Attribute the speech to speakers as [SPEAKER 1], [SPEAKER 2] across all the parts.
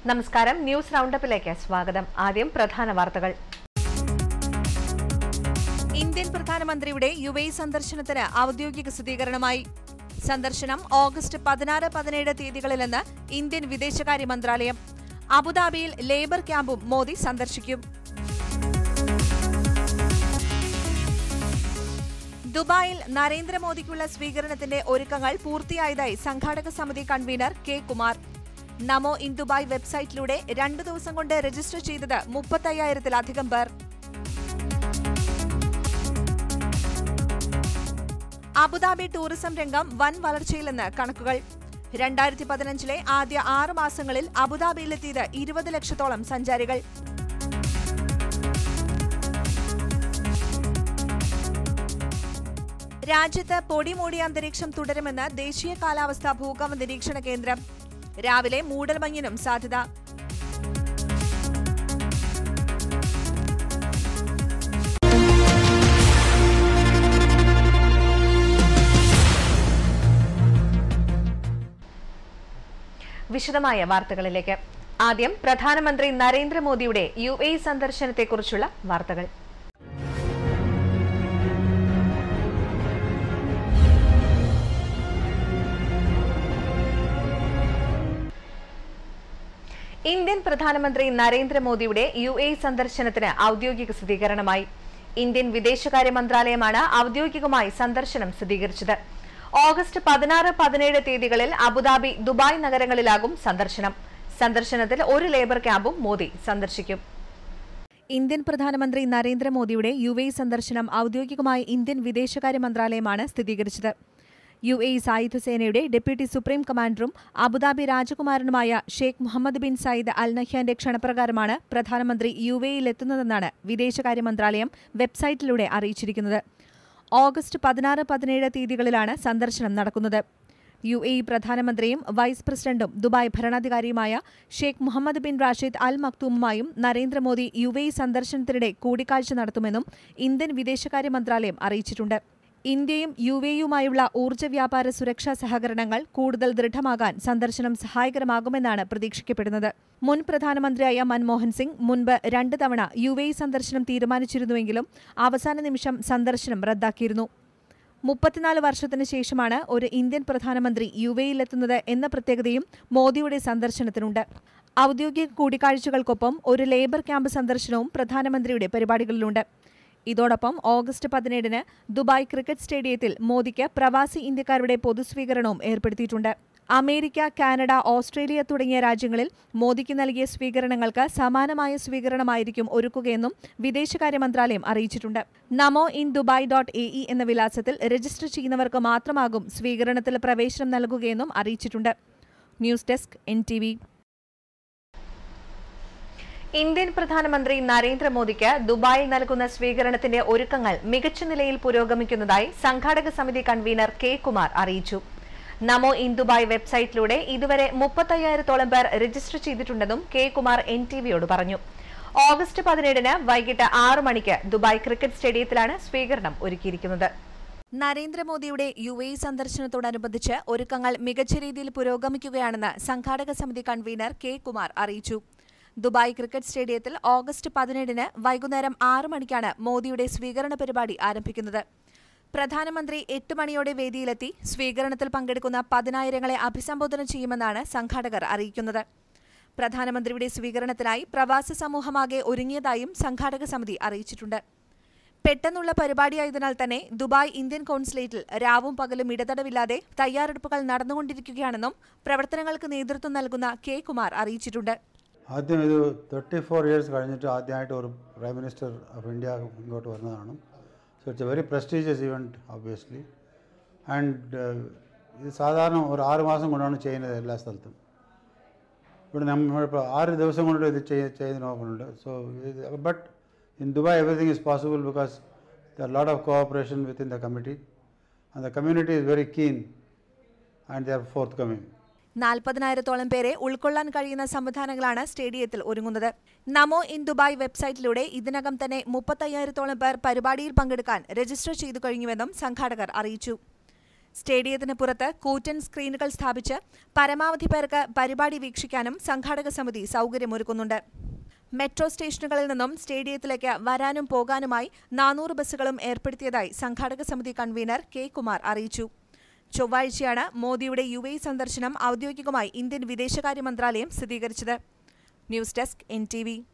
[SPEAKER 1] നമസ്കാരം ന്യൂസ് റൗണ്ടപ്പിലേക്ക് സ്വാഗതം ആദ്യം പ്രധാന വാർത്തകൾ
[SPEAKER 2] ഇന്ത്യൻ പ്രധാനമന്ത്രിയുടെ യു എ സന്ദർശനത്തിന് ഔദ്യോഗിക സ്ഥിരീകരണമായി സന്ദർശനം ഓഗസ്റ്റ് പതിനാറ് പതിനേഴ് തീയതികളിലെന്ന് ഇന്ത്യൻ വിദേശകാര്യ മന്ത്രാലയം അബുദാബിയിൽ ലേബർ ക്യാമ്പും മോദി സന്ദർശിക്കും ദുബായിൽ നരേന്ദ്രമോദിക്കുള്ള സ്വീകരണത്തിന്റെ ഒരുക്കങ്ങൾ പൂർത്തിയായതായി സംഘാടക സമിതി convener K Kumar Namo in Dubai വെബ്സൈറ്റിലൂടെ രണ്ടു ദിവസം കൊണ്ട് രജിസ്റ്റർ ചെയ്തത് മുപ്പത്തയ്യായിരത്തിലധികം പേർ അബുദാബി ടൂറിസം രംഗം വൻ വളർച്ചയിലെന്ന് കണക്കുകൾ രണ്ടായിരത്തി പതിനഞ്ചിലെ ആദ്യ ആറ് മാസങ്ങളിൽ അബുദാബിയിലെത്തിയത് ഇരുപത് ലക്ഷത്തോളം സഞ്ചാരികൾ രാജ്യത്ത് പൊടിമൂടിയ അന്തരീക്ഷം തുടരുമെന്ന് ദേശീയ കാലാവസ്ഥാ ഭൂകമ്പ നിരീക്ഷണ കേന്ദ്രം രാവിലെ മൂടൽമഞ്ഞിനും സാധ്യത
[SPEAKER 1] വിശദമായ വാർത്തകളിലേക്ക് ആദ്യം പ്രധാനമന്ത്രി നരേന്ദ്രമോദിയുടെ യു എ സന്ദർശനത്തെക്കുറിച്ചുള്ള വാർത്തകൾ ഇന്ത്യൻ പ്രധാനമന്ത്രി നരേന്ദ്രമോദിയുടെ യു എ സന്ദർശനത്തിന് ഔദ്യോഗിക സ്ഥിരീകരണമായി ഇന്ത്യൻ വിദേശകാര്യ മന്ത്രാലയമാണ് ഔദ്യോഗികമായി സന്ദർശനം സ്ഥിരീകരിച്ചത് ഓഗസ്റ്റ് പതിനാറ് പതിനേഴ് തീയതികളിൽ അബുദാബി ദുബായ് നഗരങ്ങളിലാകും സന്ദർശനം സന്ദർശനത്തിൽ ഒരു ലേബർ ക്യാമ്പും മോദി സന്ദർശിക്കും
[SPEAKER 2] ഇന്ത്യൻ പ്രധാനമന്ത്രി നരേന്ദ്രമോദിയുടെ യു എ സന്ദർശനം ഔദ്യോഗികമായി ഇന്ത്യൻ വിദേശകാര്യ മന്ത്രാലയമാണ് സ്ഥിരീകരിച്ചത് യു എ സായുധ സേനയുടെ ഡെപ്യൂട്ടി സുപ്രീം കമാൻഡറും അബുദാബി രാജകുമാരനുമായ Sheikh Muhammad bin Zayed Al നഹ്യാന്റെ ക്ഷണപ്രകാരമാണ് പ്രധാനമന്ത്രി യു എയിലെത്തുന്നതെന്നാണ് വിദേശകാര്യ മന്ത്രാലയം വെബ്സൈറ്റിലൂടെ അറിയിച്ചിരിക്കുന്നത് ഓഗസ്റ്റ് പതിനാറ് പതിനേഴ് തീയതികളിലാണ് സന്ദർശനം നടക്കുന്നത് യു എ പ്രധാനമന്ത്രിയും വൈസ് പ്രസിഡന്റും Dubai ഭരണാധികാരിയുമായ Sheikh Muhammad bin Rashid Al മക്തൂമുമായും Narendra Modi U A സന്ദർശനത്തിനിടെ കൂടിക്കാഴ്ച നടത്തുമെന്നും ഇന്ത്യൻ വിദേശകാര്യ മന്ത്രാലയം അറിയിച്ചിട്ടുണ്ട് ഇന്ത്യയും യു എയുമായുള്ള ഊർജ്ജ വ്യാപാര സുരക്ഷാ സഹകരണങ്ങൾ കൂടുതൽ ദൃഢമാകാൻ സന്ദർശനം സഹായകരമാകുമെന്നാണ് പ്രതീക്ഷിക്കപ്പെടുന്നത് മുൻ പ്രധാനമന്ത്രിയായ മൻമോഹൻ സിംഗ് മുൻപ് രണ്ട് തവണ യു എ സന്ദർശനം തീരുമാനിച്ചിരുന്നുവെങ്കിലും അവസാന നിമിഷം സന്ദർശനം റദ്ദാക്കിയിരുന്നു മുപ്പത്തിനാല് വർഷത്തിന് ശേഷമാണ് ഒരു ഇന്ത്യൻ പ്രധാനമന്ത്രി യു എയിലെത്തുന്നത് എന്ന പ്രത്യേകതയും മോദിയുടെ സന്ദർശനത്തിനുണ്ട് ഔദ്യോഗിക കൂടിക്കാഴ്ചകൾക്കൊപ്പം ഒരു ലേബർ ക്യാമ്പ് സന്ദർശനവും പ്രധാനമന്ത്രിയുടെ പരിപാടികളിലുണ്ട് ഇതോടൊപ്പം ഓഗസ്റ്റ് പതിനേഴിന് ദുബായ് ക്രിക്കറ്റ് സ്റ്റേഡിയത്തിൽ മോദിക്ക് പ്രവാസി ഇന്ത്യക്കാരുടെ പൊതുസ്വീകരണവും ഏർപ്പെടുത്തിയിട്ടുണ്ട് അമേരിക്ക കാനഡ ഓസ്ട്രേലിയ തുടങ്ങിയ രാജ്യങ്ങളിൽ മോദിക്ക് നൽകിയ സ്വീകരണങ്ങൾക്ക് സമാനമായ സ്വീകരണമായിരിക്കും ഒരുക്കുകയെന്നും വിദേശകാര്യ മന്ത്രാലയം അറിയിച്ചിട്ടുണ്ട് Namo in Dubai dot A E എന്ന വിലാസത്തിൽ രജിസ്റ്റർ ചെയ്യുന്നവർക്ക് മാത്രമാകും സ്വീകരണത്തിൽ പ്രവേശനം നൽകുകയെന്നും അറിയിച്ചിട്ടുണ്ട് news desk N T V
[SPEAKER 1] Indian പ്രധാനമന്ത്രി നരേന്ദ്രമോദിക്ക് ദുബായിൽ നൽകുന്ന സ്വീകരണത്തിന്റെ ഒരുക്കങ്ങൾ മികച്ച നിലയിൽ പുരോഗമിക്കുന്നതായി സംഘാടക സമിതി കൺവീനർ കെ കുമാർ അറിയിച്ചു നമോ ഇൻ ദുബായ് വെബ്സൈറ്റിലൂടെ ഇതുവരെ മുപ്പത്തയ്യായിരത്തോളം പേർ രജിസ്റ്റർ ചെയ്തിട്ടുണ്ടെന്നും കെ കുമാർ എൻ ടി വിയോട് പറഞ്ഞു ഓഗസ്റ്റ് പതിനേഴിന് വൈകിട്ട് ആറ് മണിക്ക് ദുബായ് ക്രിക്കറ്റ് സ്റ്റേഡിയത്തിലാണ് സ്വീകരണം ഒരുക്കിയിരിക്കുന്നത്
[SPEAKER 2] നരേന്ദ്രമോദിയുടെ യു എ സന്ദർശനത്തോടനുബന്ധിച്ച് ഒരുക്കങ്ങൾ മികച്ച രീതിയിൽ പുരോഗമിക്കുകയാണെന്ന് സംഘാടക സമിതി കൺവീനർ കെ കുമാർ അറിയിച്ചു ദുബായ് ക്രിക്കറ്റ് സ്റ്റേഡിയത്തിൽ ഓഗസ്റ്റ് പതിനേഴിന് വൈകുന്നേരം ആറ് മണിക്കാണ് മോദിയുടെ സ്വീകരണ പരിപാടി ആരംഭിക്കുന്നത് പ്രധാനമന്ത്രി എട്ട് മണിയോടെ വേദിയിലെത്തി സ്വീകരണത്തിൽ പങ്കെടുക്കുന്ന പതിനായിരങ്ങളെ അഭിസംബോധന ചെയ്യുമെന്നാണ് സംഘാടകർ അറിയിക്കുന്നത് പ്രധാനമന്ത്രിയുടെ സ്വീകരണത്തിനായി പ്രവാസി സമൂഹമാകെ ഒരുങ്ങിയതായും സംഘാടക സമിതി അറിയിച്ചിട്ടുണ്ട് പെട്ടെന്നുള്ള പരിപാടിയായതിനാൽ തന്നെ ദുബായ് ഇന്ത്യൻ കോൺസുലേറ്റിൽ രാവും പകലും ഇടതടവില്ലാതെ തയ്യാറെടുപ്പുകൾ നടന്നുകൊണ്ടിരിക്കുകയാണെന്നും പ്രവർത്തനങ്ങൾക്ക് നേതൃത്വം നൽകുന്ന കെ കുമാർ അറിയിച്ചിട്ടുണ്ട്
[SPEAKER 3] ആദ്യം ഇത് തേർട്ടി ഫോർ ഇയേഴ്സ് കഴിഞ്ഞിട്ട് ആദ്യമായിട്ട് ഒരു പ്രൈം മിനിസ്റ്റർ ഓഫ് ഇന്ത്യ ഇങ്ങോട്ട് വരുന്നതാണ് so it's a very prestigious event obviously and ഇത് സാധാരണ ഒരു ആറ് മാസം കൊണ്ടാണ് ചെയ്യുന്നത് എല്ലാ സ്ഥലത്തും ഇവിടെ നമ്മളിപ്പോൾ ആറ് ദിവസം കൊണ്ട് ഇത് ചെയ്ത് ചെയ്ത് നോക്കുന്നുണ്ട് so but in Dubai everything is possible because there lot of cooperation within the committee and the community is very keen and there forthcoming
[SPEAKER 2] നാൽപ്പതിനായിരത്തോളം പേരെ ഉൾക്കൊള്ളാൻ കഴിയുന്ന സംവിധാനങ്ങളാണ് സ്റ്റേഡിയത്തിൽ ഒരുങ്ങുന്നത് നമോ ഇൻ ദുബായ് വെബ്സൈറ്റിലൂടെ ഇതിനകം തന്നെ മുപ്പത്തയ്യായിരത്തോളം പേർ പരിപാടിയിൽ പങ്കെടുക്കാൻ രജിസ്റ്റർ ചെയ്തു കഴിഞ്ഞുവെന്നും സംഘാടകർ അറിയിച്ചു സ്റ്റേഡിയത്തിന് പുറത്ത് കൂറ്റൻ സ്ക്രീനുകൾ സ്ഥാപിച്ച് പരമാവധി പേർക്ക് പരിപാടി വീക്ഷിക്കാനും സംഘാടക സമിതി സൗകര്യമൊരുക്കുന്നുണ്ട് മെട്രോ സ്റ്റേഷനുകളിൽ നിന്നും സ്റ്റേഡിയത്തിലേക്ക് വരാനും പോകാനുമായി നാനൂറ് ബസ്സുകളും ഏർപ്പെടുത്തിയതായി സംഘാടക സമിതി കൺവീനർ കെ കുമാർ അറിയിച്ചു ചൊവ്വാഴ്ചയാണ് മോദിയുടെ യു എ സന്ദർശനം ഔദ്യോഗികമായി ഇന്ത്യൻ വിദേശകാര്യ മന്ത്രാലയം സ്ഥിരീകരിച്ചത് news desk N T V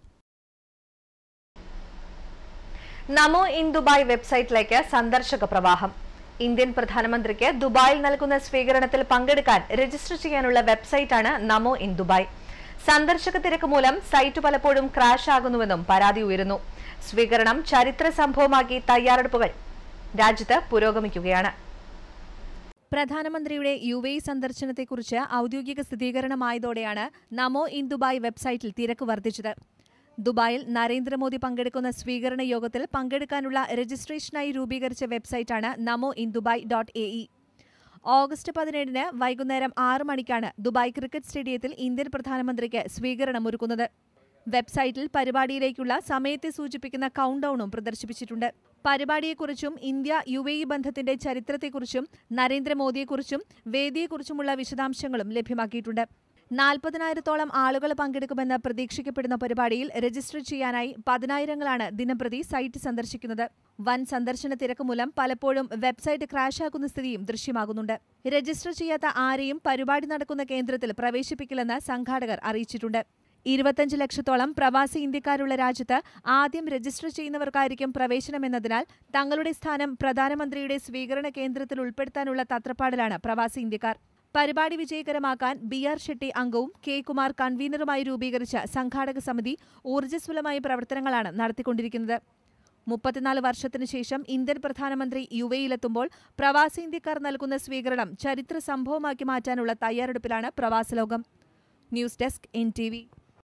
[SPEAKER 1] Namo in Dubai വെബ്സൈറ്റിലേക്ക് സന്ദർശക പ്രവാഹം ഇന്ത്യൻ പ്രധാനമന്ത്രിക്ക് ദുബായിൽ നൽകുന്ന സ്വീകരണത്തിൽ പങ്കെടുക്കാൻ രജിസ്റ്റർ ചെയ്യാനുള്ള വെബ്സൈറ്റാണ് നമോ ഇൻ ദുബായ് സന്ദർശക തിരക്ക് മൂലം സൈറ്റ് പലപ്പോഴും ക്രാഷ് ആകുന്നുവെന്നും പരാതി ഉയരുന്നു സ്വീകരണം ചരിത്ര സംഭവമാക്കി തയ്യാറെടുപ്പുകൾ രാജ്യത്ത് പുരോഗമിക്കുകയാണ്
[SPEAKER 2] പ്രധാനമന്ത്രിയുടെ യു എ സന്ദർശനത്തെക്കുറിച്ച് ഔദ്യോഗിക സ്ഥിരീകരണമായതോടെയാണ് നമോ ഇൻ ദുബായ് വെബ്സൈറ്റിൽ തിരക്ക് വർദ്ധിച്ചത് ദുബായിൽ നരേന്ദ്രമോദി പങ്കെടുക്കുന്ന സ്വീകരണ യോഗത്തിൽ പങ്കെടുക്കാനുള്ള രജിസ്ട്രേഷനായി രൂപീകരിച്ച വെബ്സൈറ്റാണ് Namo in Dubai dot A E August പതിനേഴിന് വൈകുന്നേരം ആറ് മണിക്കാണ് ദുബായ് ക്രിക്കറ്റ് സ്റ്റേഡിയത്തിൽ ഇന്ത്യൻ പ്രധാനമന്ത്രിക്ക് സ്വീകരണം ഒരുക്കുന്നത് വെബ്സൈറ്റിൽ പരിപാടിയിലേക്കുള്ള സമയത്തെ സൂചിപ്പിക്കുന്ന കൗണ്ട് ഡൌണും പ്രദർശിപ്പിച്ചിട്ടുണ്ട് പരിപാടിയെക്കുറിച്ചും ഇന്ത്യ യു എ ഇ ബന്ധത്തിന്റെ ചരിത്രത്തെക്കുറിച്ചും നരേന്ദ്രമോദിയെക്കുറിച്ചും വേദിയെക്കുറിച്ചുമുള്ള വിശദാംശങ്ങളും ലഭ്യമാക്കിയിട്ടുണ്ട് നാൽപ്പതിനായിരത്തോളം ആളുകൾ പങ്കെടുക്കുമെന്ന് പ്രതീക്ഷിക്കപ്പെടുന്ന പരിപാടിയിൽ രജിസ്റ്റർ ചെയ്യാനായി പതിനായിരങ്ങളാണ് ദിനംപ്രതി സൈറ്റ് സന്ദർശിക്കുന്നത് വൻ സന്ദർശന തിരക്ക് മൂലം പലപ്പോഴും വെബ്സൈറ്റ് ക്രാഷാക്കുന്ന സ്ഥിതിയും ദൃശ്യമാകുന്നുണ്ട് രജിസ്റ്റർ ചെയ്യാത്ത ആരെയും പരിപാടി നടക്കുന്ന കേന്ദ്രത്തിൽ പ്രവേശിപ്പിക്കില്ലെന്ന് സംഘാടകർ അറിയിച്ചിട്ടുണ്ട് ഇരുപത്തഞ്ച് ലക്ഷത്തോളം പ്രവാസി ഇന്ത്യക്കാരുള്ള രാജ്യത്ത് ആദ്യം രജിസ്റ്റർ ചെയ്യുന്നവർക്കായിരിക്കും പ്രവേശനമെന്നതിനാൽ തങ്ങളുടെ സ്ഥാനം പ്രധാനമന്ത്രിയുടെ സ്വീകരണ കേന്ദ്രത്തിൽ ഉൾപ്പെടുത്താനുള്ള തത്രപ്പാടിലാണ് പ്രവാസി ഇന്ത്യക്കാർ പരിപാടി വിജയകരമാക്കാൻ ബി ആർ ഷെട്ടി അംഗവും കെ കുമാർ കൺവീനറുമായി രൂപീകരിച്ച സംഘാടക സമിതി ഊർജ്ജസ്വലമായ പ്രവർത്തനങ്ങളാണ് നടത്തിക്കൊണ്ടിരിക്കുന്നത് മുപ്പത്തിനാല് വർഷത്തിനു ശേഷം ഇന്ത്യൻ പ്രധാനമന്ത്രി യു എയിലെത്തുമ്പോൾ പ്രവാസി ഇന്ത്യക്കാർ നൽകുന്ന സ്വീകരണം ചരിത്ര സംഭവമാക്കി മാറ്റാനുള്ള തയ്യാറെടുപ്പിലാണ് പ്രവാസലോകം news desk N T V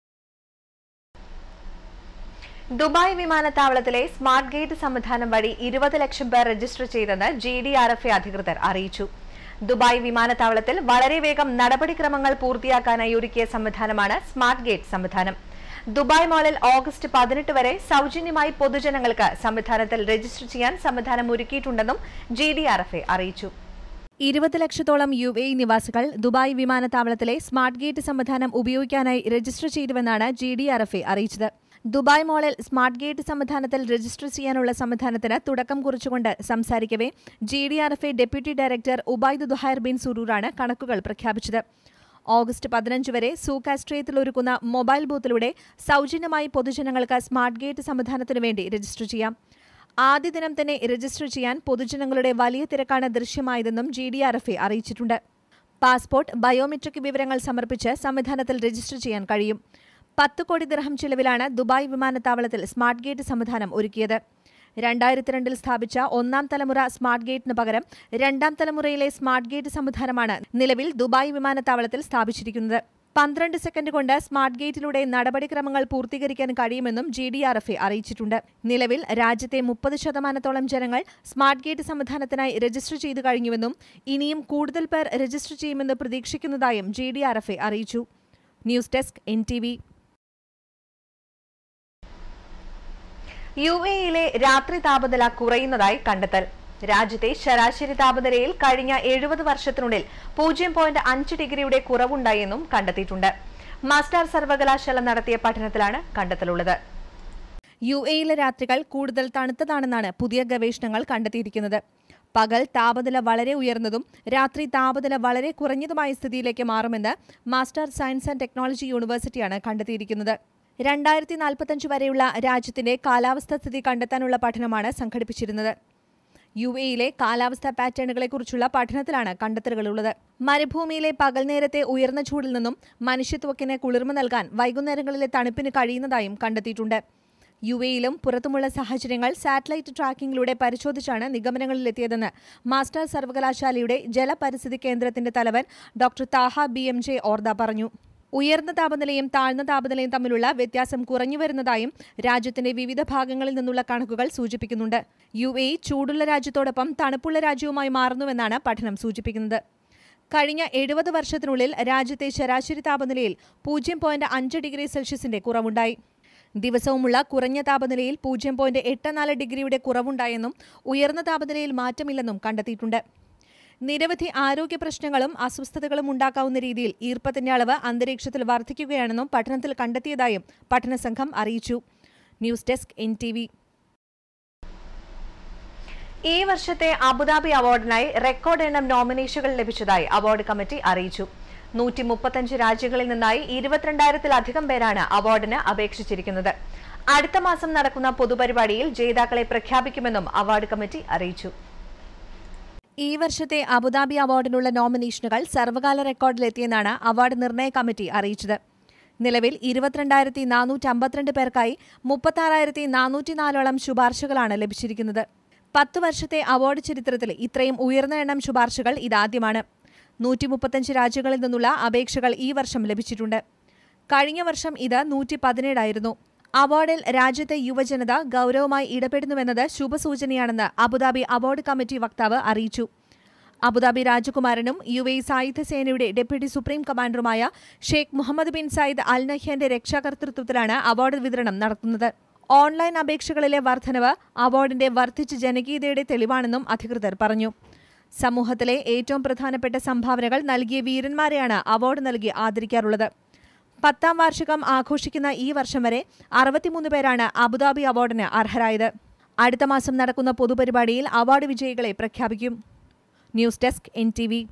[SPEAKER 1] Dubai വിമാനത്താവളത്തിലെ സ്മാർട്ട് ഗേറ്റ് സംവിധാനം വഴി ഇരുപത് ലക്ഷം പേർ രജിസ്റ്റർ ചെയ്തെന്ന് G D R F A അധികൃതർ അറിയിച്ചു ദുബായ് വിമാനത്താവളത്തിൽ വളരെ വേഗം നടപടിക്രമങ്ങൾ പൂർത്തിയാക്കാനായി ഒരുക്കിയ സംവിധാനമാണ് സ്മാർട്ട് ഗേറ്റ് സംവിധാനം ദുബായ് മാളിൽ ഓഗസ്റ്റ് പതിനെട്ട് വരെ സൗജന്യമായി പൊതുജനങ്ങൾക്ക് സംവിധാനത്തിൽ രജിസ്റ്റർ ചെയ്യാൻ സംവിധാനം ഒരുക്കിയിട്ടുണ്ടെന്നും G D R F A അറിയിച്ചു
[SPEAKER 2] ഇരുപത് ലക്ഷത്തോളം യു എ നിവാസികൾ ദുബായ് വിമാനത്താവളത്തിലെ സ്മാർട്ട് ഗേറ്റ് സംവിധാനം ഉപയോഗിക്കാനായി രജിസ്റ്റർ ചെയ്തുവെന്നാണ് G D R F A അറിയിച്ചത് ദുബായ് മോളിൽ സ്മാർട്ട് ഗേറ്റ് സംവിധാനത്തിൽ രജിസ്റ്റർ ചെയ്യാനുള്ള സംവിധാനത്തിന് തുടക്കം കുറിച്ചുകൊണ്ട് സംസാരിക്കവേ G D R F A deputy director Obaid Duhair bin സുറൂറാണ് കണക്കുകൾ പ്രഖ്യാപിച്ചത് ഓഗസ്റ്റ് പതിനഞ്ച് വരെ സൂക്കാസ്ട്രിയത്തിൽ ഒരുക്കുന്ന മൊബൈൽ ബൂത്തിലൂടെ സൗജന്യമായി പൊതുജനങ്ങൾക്ക് സ്മാർട്ട് ഗേറ്റ് സംവിധാനത്തിനു വേണ്ടി രജിസ്റ്റർ ചെയ്യാം ആദ്യ ദിനം തന്നെ രജിസ്റ്റർ ചെയ്യാൻ പൊതുജനങ്ങളുടെ വലിയ തിരക്കാണ് ദൃശ്യമായതെന്നും G D R F A അറിയിച്ചിട്ടുണ്ട് പാസ്പോർട്ട് ബയോമെട്രിക് വിവരങ്ങൾ സമർപ്പിച്ച് സംവിധാനത്തിൽ രജിസ്റ്റർ ചെയ്യാൻ കഴിയും പത്ത് കോടി ദിർഹം ചിലവിലാണ് ദുബായ് വിമാനത്താവളത്തിൽ സ്മാർട്ട് ഗേറ്റ് സംവിധാനം ഒരുക്കിയത് രണ്ടായിരത്തി രണ്ടിൽ സ്ഥാപിച്ച ഒന്നാം തലമുറ സ്മാർട്ട് ഗേറ്റിന് പകരം രണ്ടാം തലമുറയിലെ സ്മാർട്ട് ഗേറ്റ് സംവിധാനമാണ് നിലവിൽ ദുബായ് വിമാനത്താവളത്തിൽ സ്ഥാപിച്ചിരിക്കുന്നത് പന്ത്രണ്ട് സെക്കൻഡ് കൊണ്ട് സ്മാർട്ട് ഗേറ്റിലൂടെ നടപടിക്രമങ്ങൾ പൂർത്തീകരിക്കാൻ കഴിയുമെന്നും G D R F A അറിയിച്ചിട്ടുണ്ട് നിലവിൽ രാജ്യത്തെ മുപ്പത് ശതമാനത്തോളം ജനങ്ങൾ സ്മാർട്ട് ഗേറ്റ് സംവിധാനത്തിനായി രജിസ്റ്റർ ചെയ്തു കഴിഞ്ഞുവെന്നും ഇനിയും കൂടുതൽ പേർ രജിസ്റ്റർ ചെയ്യുമെന്ന് പ്രതീക്ഷിക്കുന്നതായും G D R F A അറിയിച്ചു news desk N T V
[SPEAKER 1] U എയിലെ രാത്രി താപനില കുറയുന്നതായി കണ്ടെത്തൽ രാജ്യത്തെ ശരാശരി താപനിലയിൽ കഴിഞ്ഞ എഴുപത് വർഷത്തിനുള്ളിൽ പൂജ്യം പോയിന്റ് അഞ്ച് ഡിഗ്രിയുടെ കുറവുണ്ടായെന്നും കണ്ടെത്തിയിട്ടുണ്ട് മാസ്റ്റർ സർവകലാശാല നടത്തിയ പഠനത്തിലാണ് കണ്ടെത്തലുള്ളത്
[SPEAKER 2] യു എയിലെ രാത്രികൾ കൂടുതൽ തണുത്തതാണെന്നാണ് പുതിയ ഗവേഷണങ്ങൾ കണ്ടെത്തിയിരിക്കുന്നത് പകൽ താപനില വളരെ ഉയർന്നതും രാത്രി താപനില വളരെ കുറഞ്ഞതുമായ സ്ഥിതിയിലേക്ക് മാറുമെന്ന് മാസ്റ്റർ സയൻസ് ആൻഡ് ടെക്നോളജി യൂണിവേഴ്സിറ്റിയാണ് കണ്ടെത്തിയിരിക്കുന്നത് രണ്ടായിരത്തി നാൽപ്പത്തഞ്ച് വരെയുള്ള രാജ്യത്തിന്റെ കാലാവസ്ഥാ സ്ഥിതി കണ്ടെത്താനുള്ള പഠനമാണ് സംഘടിപ്പിച്ചിരുന്നത് യു എയിലെ കാലാവസ്ഥാ പാറ്റേണുകളെക്കുറിച്ചുള്ള പഠനത്തിലാണ് കണ്ടെത്തലുകളുള്ളത് മരുഭൂമിയിലെ പകൽ നേരത്തെ ഉയർന്ന ചൂടിൽ നിന്നും മനുഷ്യത്വക്കിന് കുളിർമ നൽകാൻ വൈകുന്നേരങ്ങളിലെ തണുപ്പിന് കഴിയുന്നതായും കണ്ടെത്തിയിട്ടുണ്ട് യു എയിലും പുറത്തുമുള്ള സാഹചര്യങ്ങൾ സാറ്റലൈറ്റ് ട്രാക്കിംഗിലൂടെ പരിശോധിച്ചാണ് നിഗമനങ്ങളിലെത്തിയതെന്ന് മാസ്റ്റർ സർവകലാശാലയുടെ ജലപരിസ്ഥിതി കേന്ദ്രത്തിന്റെ തലവൻ doctor Taha B M J Ouarda പറഞ്ഞു ഉയർന്ന താപനിലയും താഴ്ന്ന താപനിലയും തമ്മിലുള്ള വ്യത്യാസം കുറഞ്ഞു വരുന്നതായും രാജ്യത്തിന്റെ വിവിധ ഭാഗങ്ങളിൽ നിന്നുള്ള കണക്കുകൾ സൂചിപ്പിക്കുന്നുണ്ട് യു എ ചൂടുള്ള രാജ്യത്തോടൊപ്പം തണുപ്പുള്ള രാജ്യവുമായി മാറുന്നുവെന്നാണ് പഠനം സൂചിപ്പിക്കുന്നത് കഴിഞ്ഞ എഴുപത് വർഷത്തിനുള്ളിൽ രാജ്യത്തെ ശരാശരി താപനിലയിൽ പൂജ്യം പോയിന്റ് അഞ്ച് ഡിഗ്രി സെൽഷ്യസിന്റെ കുറവുണ്ടായി ദിവസവുമുള്ള കുറഞ്ഞ താപനിലയിൽ പൂജ്യം പോയിന്റ് എട്ട് നാല് ഡിഗ്രിയുടെ കുറവുണ്ടായെന്നും ഉയർന്ന താപനിലയിൽ മാറ്റമില്ലെന്നും കണ്ടെത്തിയിട്ടുണ്ട് നിരവധി ആരോഗ്യ പ്രശ്നങ്ങളും അസ്വസ്ഥതകളും ഉണ്ടാക്കാവുന്ന രീതിയിൽ ഈർപ്പത്തിന്റെ അളവ് അന്തരീക്ഷത്തിൽ വർദ്ധിക്കുകയാണെന്നും പഠനത്തിൽ കണ്ടെത്തിയതായും പഠനസംഘം അറിയിച്ചു news desk N T V
[SPEAKER 1] ഈ വർഷത്തെ അബുദാബി അവാർഡിനായി റെക്കോർഡ് എണ്ണം നോമിനേഷനുകൾ ലഭിച്ചതായി അവാർഡ് കമ്മിറ്റി അറിയിച്ചു നൂറ്റി മുപ്പത്തഞ്ച് രാജ്യങ്ങളിൽ നിന്നായി ഇരുപത്തിരണ്ടായിരത്തിലധികം പേരാണ് അവാർഡിന് അപേക്ഷിച്ചിരിക്കുന്നത് അടുത്ത മാസം നടക്കുന്ന പൊതുപരിപാടിയിൽ ജേതാക്കളെ പ്രഖ്യാപിക്കുമെന്നും അവാർഡ് കമ്മിറ്റി അറിയിച്ചു
[SPEAKER 2] ഈ വർഷത്തെ അബുദാബി അവാർഡിനുള്ള നോമിനേഷനുകൾ സർവകാല റെക്കോർഡിലെത്തിയെന്നാണ് അവാർഡ് നിർണയ കമ്മിറ്റി അറിയിച്ചത് നിലവിൽ ഇരുപത്തിരണ്ടായിരത്തി നാനൂറ്റി അമ്പത്തിരണ്ട് പേർക്കായി മുപ്പത്താറായിരത്തി നാനൂറ്റിനാലോളം ശുപാർശകളാണ് ലഭിച്ചിരിക്കുന്നത് പത്ത് വർഷത്തെ അവാർഡ് ചരിത്രത്തിൽ ഇത്രയും ഉയർന്ന എണ്ണം ശുപാർശകൾ ഇതാദ്യമാണ് നൂറ്റി മുപ്പത്തഞ്ച് രാജ്യങ്ങളിൽ നിന്നുള്ള അപേക്ഷകൾ ഈ വർഷം ലഭിച്ചിട്ടുണ്ട് കഴിഞ്ഞ വർഷം ഇത് നൂറ്റി പതിനേഴായിരുന്നു അവാർഡിൽ രാജ്യത്തെ യുവജനത ഗൌരവമായി ഇടപെടുന്നുവെന്നത് ശുഭസൂചനയാണെന്ന് അബുദാബി അവാർഡ് കമ്മിറ്റി വക്താവ് അറിയിച്ചു അബുദാബി രാജകുമാരനും യു എ സായുധ സേനയുടെ ഡെപ്യൂട്ടി സുപ്രീം കമാൻഡറുമായ Sheikh Muhammad bin Zayed Al നഹ്യാന്റെ രക്ഷാകർതൃത്വത്തിലാണ് അവാർഡ് വിതരണം നടത്തുന്നത് ഓൺലൈൻ അപേക്ഷകളിലെ വർധനവ് അവാർഡിന്റെ വർദ്ധിച്ച ജനകീയതയുടെ തെളിവാണെന്നും അധികൃതർ പറഞ്ഞു സമൂഹത്തിലെ ഏറ്റവും പ്രധാനപ്പെട്ട സംഭാവനകൾ നൽകിയ വീരന്മാരെയാണ് അവാർഡ് നൽകി ആദരിക്കാറുള്ളത് പത്താം വാർഷികം ആഘോഷിക്കുന്ന ഈ വർഷം വരെ അറുപത്തിമൂന്ന് പേരാണ് അബുദാബി അവാർഡിന് അർഹരായത് അടുത്ത മാസം നടക്കുന്ന പൊതുപരിപാടിയിൽ അവാർഡ് വിജയികളെ പ്രഖ്യാപിക്കും news desk N T V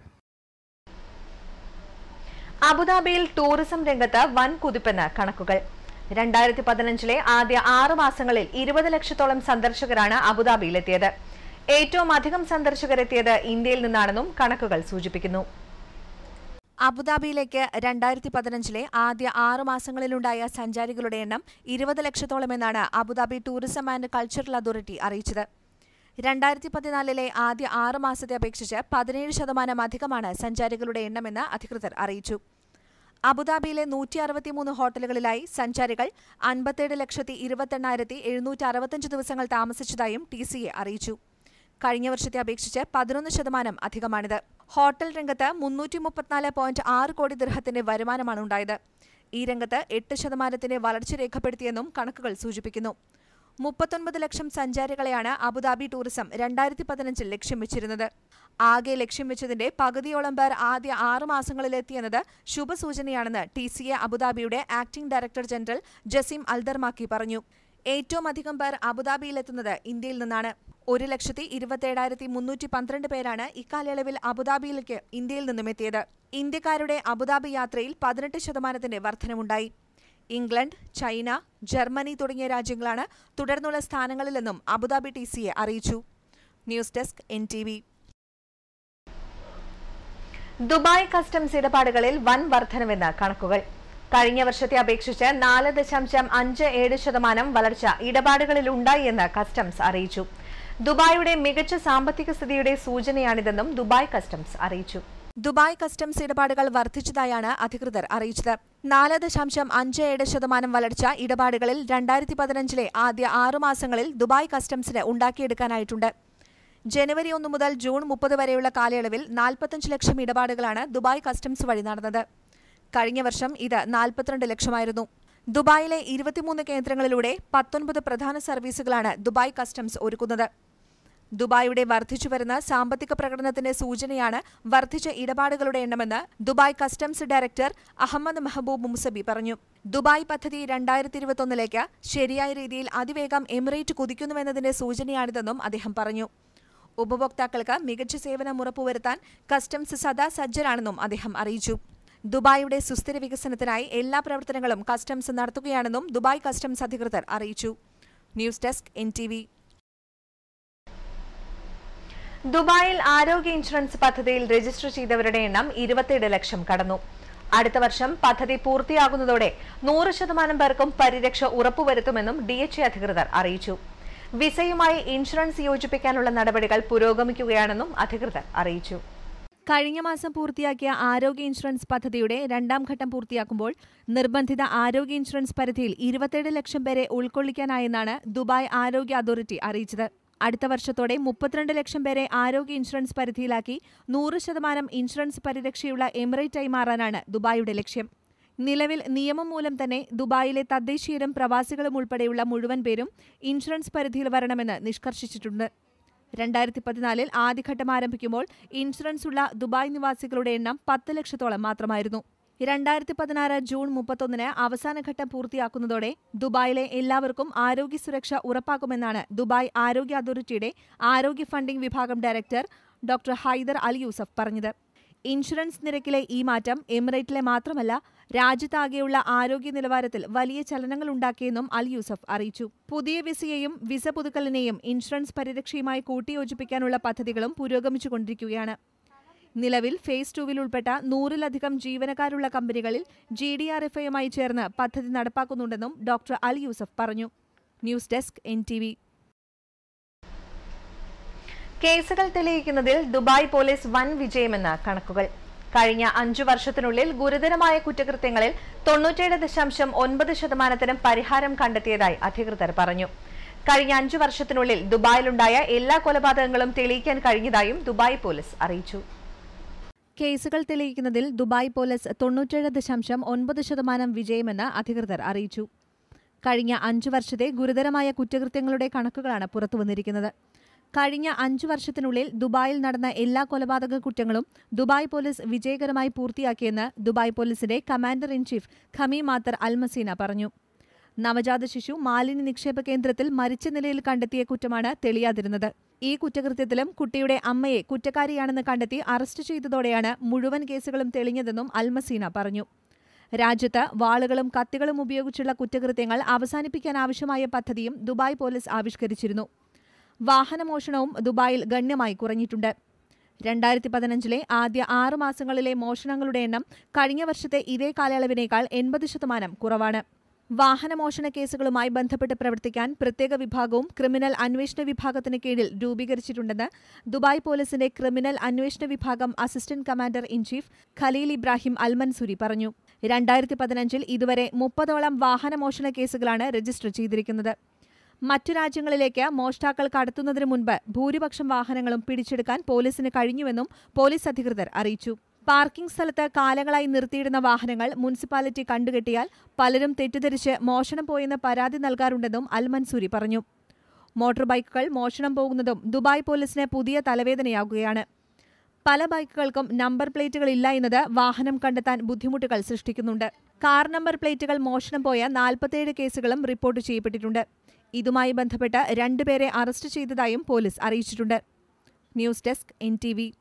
[SPEAKER 1] അബുദാബിയിൽ ടൂറിസം രംഗത്ത് വൻ കുതിപ്പെന്ന് കണക്കുകൾ രണ്ടായിരത്തി പതിനഞ്ചിലെ ആദ്യ ആറ് മാസങ്ങളിൽ ഇരുപത് ലക്ഷത്തോളം സന്ദർശകരാണ് അബുദാബിയിലെത്തിയത് ഏറ്റവും അധികം സന്ദർശകരെത്തിയത് ഇന്ത്യയിൽ നിന്നാണെന്നും കണക്കുകൾ സൂചിപ്പിക്കുന്നു
[SPEAKER 2] അബുദാബിയിലേക്ക് രണ്ടായിരത്തി പതിനഞ്ചിലെ ആദ്യ ആറ് മാസങ്ങളിലുണ്ടായ സഞ്ചാരികളുടെ എണ്ണം ഇരുപത് ലക്ഷത്തോളമെന്നാണ് Abu Dhabi tourism and cultural authority അറിയിച്ചത് രണ്ടായിരത്തി പതിനാലിലെ ആദ്യ ആറ് മാസത്തെ അപേക്ഷിച്ച് പതിനേഴ് ശതമാനം അധികമാണ് സഞ്ചാരികളുടെ എണ്ണമെന്ന് അധികൃതർ അറിയിച്ചു അബുദാബിയിലെ നൂറ്റി അറുപത്തിമൂന്ന് ഹോട്ടലുകളിലായി സഞ്ചാരികൾ അൻപത്തേഴ് ലക്ഷത്തി ഇരുപത്തെണ്ണായിരത്തി എഴുന്നൂറ്റി അറുപത്തഞ്ച് ദിവസങ്ങൾ താമസിച്ചതായും ടി സി എ അറിയിച്ചു കഴിഞ്ഞ വർഷത്തെ അപേക്ഷിച്ച് പതിനൊന്ന് ശതമാനം അധികമാണിത് ഹോട്ടൽ രംഗത്ത് മുന്നൂറ്റി മുപ്പത്തിനാല് പോയിന്റ് ആറ് കോടി ദിർഹത്തിന്റെ വരുമാനമാണ് ഉണ്ടായത് ഈ രംഗത്ത് എട്ട് ശതമാനത്തിന്റെ വളർച്ച രേഖപ്പെടുത്തിയെന്നും കണക്കുകൾ സൂചിപ്പിക്കുന്നു മുപ്പത്തൊൻപത് ലക്ഷം സഞ്ചാരികളെയാണ് അബുദാബി ടൂറിസം രണ്ടായിരത്തി പതിനഞ്ചിൽ ലക്ഷ്യം വെച്ചിരുന്നത് ആകെ ലക്ഷ്യം വെച്ചതിന്റെ പകുതിയോളം പേർ ആദ്യ ആറ് മാസങ്ങളിലെത്തിയെന്നത് ശുഭസൂചനയാണെന്ന് ടി സി എ അബുദാബിയുടെ acting director general Jassim Al Darmaki പറഞ്ഞു ഏറ്റവും അധികം പേർ അബുദാബിയിലെത്തുന്നത് ഇന്ത്യയിൽ നിന്നാണ് ഒരു ലക്ഷത്തി ഇരുപത്തിയേഴായിരത്തി മുന്നൂറ്റി പന്ത്രണ്ട് പേരാണ് ഇക്കാലയളവിൽ അബുദാബിയിലേക്ക് ഇന്ത്യയിൽ നിന്നും എത്തിയത് ഇന്ത്യക്കാരുടെ അബുദാബി യാത്രയിൽ പതിനെട്ട് ശതമാനത്തിന്റെ വർധനവുണ്ടായി ഇംഗ്ലണ്ട് ചൈന ജർമ്മനി തുടങ്ങിയ രാജ്യങ്ങളാണ് തുടർന്നുള്ള സ്ഥാനങ്ങളിലെന്നും അബുദാബി ടി സി എ അറിയിച്ചു news desk N T V
[SPEAKER 1] Dubai customs ഇടപാടുകളിൽ വൻ വർധനവെന്ന് കണക്കുകൾ കഴിഞ്ഞ വർഷത്തെ അപേക്ഷിച്ച് നാല് ദശാംശം അഞ്ച് ഏഴ് ശതമാനം വളർച്ച ഇടപാടുകളിൽ ഉണ്ടായി എന്ന് കസ്റ്റംസ് അറിയിച്ചു ദുബായിയുടെ മികച്ച സാമ്പത്തിക സ്ഥിതിയുടെ സൂചനയാണിതെന്നും ദുബായ് കസ്റ്റംസ് അറിയിച്ചു
[SPEAKER 2] ദുബായ് കസ്റ്റംസ് ഇടപാടുകൾ വർദ്ധിച്ചതായാണ് അധികൃതർ അറിയിച്ചത് നാല് ദശാംശം അഞ്ച് ഏഴ് ശതമാനം വളർച്ച ഇടപാടുകളിൽ രണ്ടായിരത്തി പതിനഞ്ചിലെ ആദ്യ ആറു മാസങ്ങളിൽ ദുബായ് കസ്റ്റംസിന് ഉണ്ടാക്കിയെടുക്കാനായിട്ടുണ്ട് ജനുവരി ഒന്ന് മുതൽ ജൂൺ മുപ്പത് വരെയുള്ള കാലയളവിൽ നാൽപ്പത്തഞ്ച് ലക്ഷം ഇടപാടുകളാണ് ദുബായ് കസ്റ്റംസ് വഴി നടന്നത് കഴിഞ്ഞ വർഷം ഇത് നാൽപ്പത്തിരണ്ട് ലക്ഷമായിരുന്നു ദുബായിലെ ഇരുപത്തിമൂന്ന് കേന്ദ്രങ്ങളിലൂടെ പത്തൊൻപത് പ്രധാന സർവീസുകളാണ് ദുബായ് കസ്റ്റംസ് ഒരുക്കുന്നത് ദുബായിയുടെ വർദ്ധിച്ചുവരുന്ന സാമ്പത്തിക പ്രകടനത്തിന്റെ സൂചനയാണ് വർദ്ധിച്ച ഇടപാടുകളുടെ എണ്ണമെന്ന് Dubai customs director Ahmed Mahboob Musabih പറഞ്ഞു ദുബായ് പദ്ധതി രണ്ടായിരത്തി ഇരുപത്തൊന്നിലേക്ക് ശരിയായ രീതിയിൽ അതിവേഗം എമിറേറ്റ് കുതിക്കുന്നുവെന്നതിന്റെ സൂചനയാണിതെന്നും അദ്ദേഹം പറഞ്ഞു ഉപഭോക്താക്കൾക്ക് മികച്ച സേവനം ഉറപ്പുവരുത്താൻ കസ്റ്റംസ് സദാ സജ്ജരാണെന്നും അദ്ദേഹം അറിയിച്ചു ദുബായിയുടെ സുസ്ഥിര വികസനത്തിനായി എല്ലാ പ്രവർത്തനങ്ങളും കസ്റ്റംസ് നടത്തുകയാണെന്നും ദുബായ് കസ്റ്റംസ് അധികൃതർ അറിയിച്ചു ന്യൂസ് ഡെസ്ക് എൻ
[SPEAKER 1] ദുബായിൽ ആരോഗ്യ ഇൻഷുറൻസ് പദ്ധതിയിൽ രജിസ്റ്റർ ചെയ്തവരുടെ എണ്ണം ഇരുപത്തിയേഴ് ലക്ഷം കടന്നു അടുത്ത വർഷം പദ്ധതി പൂർത്തിയാകുന്നതോടെ നൂറ് ശതമാനം പേർക്കും പരിരക്ഷ ഉറപ്പുവരുത്തുമെന്നും ഡി എച്ച് എ അധികൃതർ അറിയിച്ചു വിസയുമായി ഇൻഷുറൻസ് യോജിപ്പിക്കാനുള്ള നടപടികൾ പുരോഗമിക്കുകയാണെന്നും അധികൃതർ അറിയിച്ചു
[SPEAKER 2] കഴിഞ്ഞ മാസം പൂർത്തിയാക്കിയ ആരോഗ്യ ഇൻഷുറൻസ് പദ്ധതിയുടെ രണ്ടാം ഘട്ടം പൂർത്തിയാക്കുമ്പോൾ നിർബന്ധിത ആരോഗ്യ ഇൻഷുറൻസ് പരിധിയിൽ ഇരുപത്തിയേഴ് ലക്ഷം പേരെ ഉൾക്കൊള്ളിക്കാനായെന്നാണ് ദുബായ് ആരോഗ്യ അതോറിറ്റി അറിയിച്ചത് അടുത്ത വർഷത്തോടെ മുപ്പത്തിരണ്ട് ലക്ഷം പേരെ ആരോഗ്യ ഇൻഷുറൻസ് പരിധിയിലാക്കി നൂറ് ശതമാനം ഇൻഷുറൻസ് പരിരക്ഷയുള്ള എമിറേറ്റായി മാറാനാണ് ദുബായിയുടെ ലക്ഷ്യം നിലവിൽ നിയമം മൂലം തന്നെ ദുബായിലെ തദ്ദേശീയരും പ്രവാസികളും ഉൾപ്പെടെയുള്ള മുഴുവൻ പേരും ഇൻഷുറൻസ് പരിധിയിൽ വരണമെന്ന് നിഷ്കർഷിച്ചിട്ടുണ്ട് രണ്ടായിരത്തി പതിനാലിൽ ആദ്യഘട്ടം ആരംഭിക്കുമ്പോൾ ഇൻഷുറൻസ് ഉള്ള ദുബായ് നിവാസികളുടെ എണ്ണം പത്ത് ലക്ഷത്തോളം മാത്രമായിരുന്നു രണ്ടായിരത്തി പതിനാറ് ജൂൺ മുപ്പത്തൊന്നിന് അവസാനഘട്ടം പൂർത്തിയാക്കുന്നതോടെ ദുബായിലെ എല്ലാവർക്കും ആരോഗ്യ സുരക്ഷ ഉറപ്പാക്കുമെന്നാണ് ദുബായ് ആരോഗ്യ അതോറിറ്റിയുടെ ആരോഗ്യ ഫണ്ടിംഗ് വിഭാഗം director doctor Haidar Al Yousef പറഞ്ഞത് ഇൻഷുറൻസ് നിരക്കിലെ ഈ മാറ്റം എമിറേറ്റിലെ മാത്രമല്ല രാജ്യത്താകെയുള്ള ആരോഗ്യ നിലവാരത്തിൽ വലിയ ചലനങ്ങൾ ഉണ്ടാക്കിയെന്നും അൽ യൂസഫ് അറിയിച്ചു പുതിയ വിസയെയും വിസ പുതുക്കലിനെയും ഇൻഷുറൻസ് പരിരക്ഷയുമായി കൂട്ടിയോജിപ്പിക്കാനുള്ള പദ്ധതികളും പുരോഗമിച്ചുകൊണ്ടിരിക്കുകയാണ് നിലവിൽ ഫേസ് ടൂവിൽ ഉൾപ്പെട്ട നൂറിലധികം ജീവനക്കാരുള്ള കമ്പനികളിൽ ജി ഡി ആർ എഫ് ഐയുമായി ചേർന്ന് പദ്ധതി നടപ്പാക്കുന്നുണ്ടെന്നും ഡോക്ടർ അൽ യൂസഫ് പറഞ്ഞു news desk N T V
[SPEAKER 1] കേസുകൾ തെളിയിക്കുന്നതിൽ ദുബായ് പോലീസ് വൻ വിജയമെന്ന് കണക്കുകൾ കഴിഞ്ഞ അഞ്ചു വർഷത്തിനുള്ളിൽ ഗുരുതരമായ കുറ്റകൃത്യങ്ങളിൽ തൊണ്ണൂറ്റേഴ് ദശാംശം ഒൻപത് ശതമാനത്തിനും പരിഹാരം കണ്ടെത്തിയതായി അധികൃതർ പറഞ്ഞു കഴിഞ്ഞ അഞ്ചു വർഷത്തിനുള്ളിൽ ദുബായിലുണ്ടായ എല്ലാ കൊലപാതകങ്ങളും തെളിയിക്കാൻ കഴിഞ്ഞതായും ദുബായ് പോലീസ് അറിയിച്ചു
[SPEAKER 2] കേസുകൾ തെളിയിക്കുന്നതിൽ ദുബായ് പോലീസ് തൊണ്ണൂറ്റേഴ് ദശാംശം ഒൻപത് ശതമാനം വിജയമെന്ന് അധികൃതർ അറിയിച്ചു കഴിഞ്ഞ അഞ്ചു വർഷത്തെ ഗുരുതരമായ കുറ്റകൃത്യങ്ങളുടെ കണക്കുകളാണ് പുറത്തുവന്നിരിക്കുന്നത് കഴിഞ്ഞ അഞ്ചു വർഷത്തിനുള്ളിൽ ദുബായിൽ നടന്ന എല്ലാ കൊലപാതക കുറ്റങ്ങളും ദുബായ് പോലീസ് വിജയകരമായി പൂർത്തിയാക്കിയെന്ന് ദുബായ് പോലീസിന്റെ commander in chief Khamis Mattar Al Mazeina പറഞ്ഞു നവജാത ശിശു മാലിന്യ നിക്ഷേപ കേന്ദ്രത്തിൽ മരിച്ച നിലയിൽ കണ്ടെത്തിയ കുറ്റമാണ് തെളിയാതിരുന്നത് ഈ കുറ്റകൃത്യത്തിലും കുട്ടിയുടെ അമ്മയെ കുറ്റക്കാരിയാണെന്ന് കണ്ടെത്തി അറസ്റ്റ് ചെയ്തതോടെയാണ് മുഴുവൻ കേസുകളും തെളിഞ്ഞതെന്നും അൽമസീന പറഞ്ഞു രാജ്യത്ത് വാളുകളും കത്തികളും ഉപയോഗിച്ചുള്ള കുറ്റകൃത്യങ്ങൾ അവസാനിപ്പിക്കാൻ ആവശ്യമായ പദ്ധതിയും ദുബായ് പോലീസ് ആവിഷ്കരിച്ചിരുന്നു വാഹനമോഷണവും ദുബായിൽ ഗണ്യമായി കുറഞ്ഞിട്ടുണ്ട് രണ്ടായിരത്തി പതിനഞ്ചിലെ ആദ്യ ആറു മാസങ്ങളിലെ മോഷണങ്ങളുടെ എണ്ണം കഴിഞ്ഞ വർഷത്തെ ഇതേ കാലയളവിനേക്കാൾ എൺപത് ശതമാനം കുറവാണ് വാഹനമോഷണ കേസുകളുമായി ബന്ധപ്പെട്ട് പ്രവർത്തിക്കാൻ പ്രത്യേക വിഭാഗവും ക്രിമിനൽ അന്വേഷണ വിഭാഗത്തിന് കീഴിൽ രൂപീകരിച്ചിട്ടുണ്ടെന്ന് ദുബായ് പോലീസിന്റെ ക്രിമിനൽ അന്വേഷണ വിഭാഗം assistant commander in chief Khalil Ibrahim Al Mansouri പറഞ്ഞു രണ്ടായിരത്തി പതിനഞ്ചിൽ ഇതുവരെ മുപ്പതോളം വാഹനമോഷണ കേസുകളാണ് രജിസ്റ്റർ ചെയ്തിരിക്കുന്നത് മറ്റു രാജ്യങ്ങളിലേക്ക് മോഷ്ടാക്കൾ കടത്തുന്നതിന് മുൻപ് ഭൂരിപക്ഷം വാഹനങ്ങളും പിടിച്ചെടുക്കാൻ പോലീസിന് കഴിഞ്ഞുവെന്നും പോലീസ് അധികൃതർ അറിയിച്ചു പാർക്കിംഗ് സ്ഥലത്ത് കാലങ്ങളായി നിർത്തിയിടുന്ന വാഹനങ്ങൾ മുനിസിപ്പാലിറ്റി കണ്ടുകെട്ടിയാൽ പലരും തെറ്റിദ്ധരിച്ച് മോഷണം പോയെന്ന് പരാതി നൽകാറുണ്ടെന്നും അൽ മൻസൂരി പറഞ്ഞു മോട്ടോർ ബൈക്കുകൾ മോഷണം പോകുന്നതും ദുബായ് പോലീസിന് പുതിയ തലവേദനയാകുകയാണ് പല ബൈക്കുകൾക്കും നമ്പർ പ്ലേറ്റുകൾ ഇല്ല എന്നത് വാഹനം കണ്ടെത്താൻ ബുദ്ധിമുട്ടുകൾ സൃഷ്ടിക്കുന്നുണ്ട് കാർ നമ്പർ പ്ലേറ്റുകൾ മോഷണം പോയ നാൽപ്പത്തിയേഴ് കേസുകളും റിപ്പോർട്ട് ചെയ്യപ്പെട്ടിട്ടുണ്ട് ഇതുമായി ബന്ധപ്പെട്ട് രണ്ടുപേരെ അറസ്റ്റ് ചെയ്തതായും പോലീസ് അറിയിച്ചിട്ടുണ്ട് news desk N T V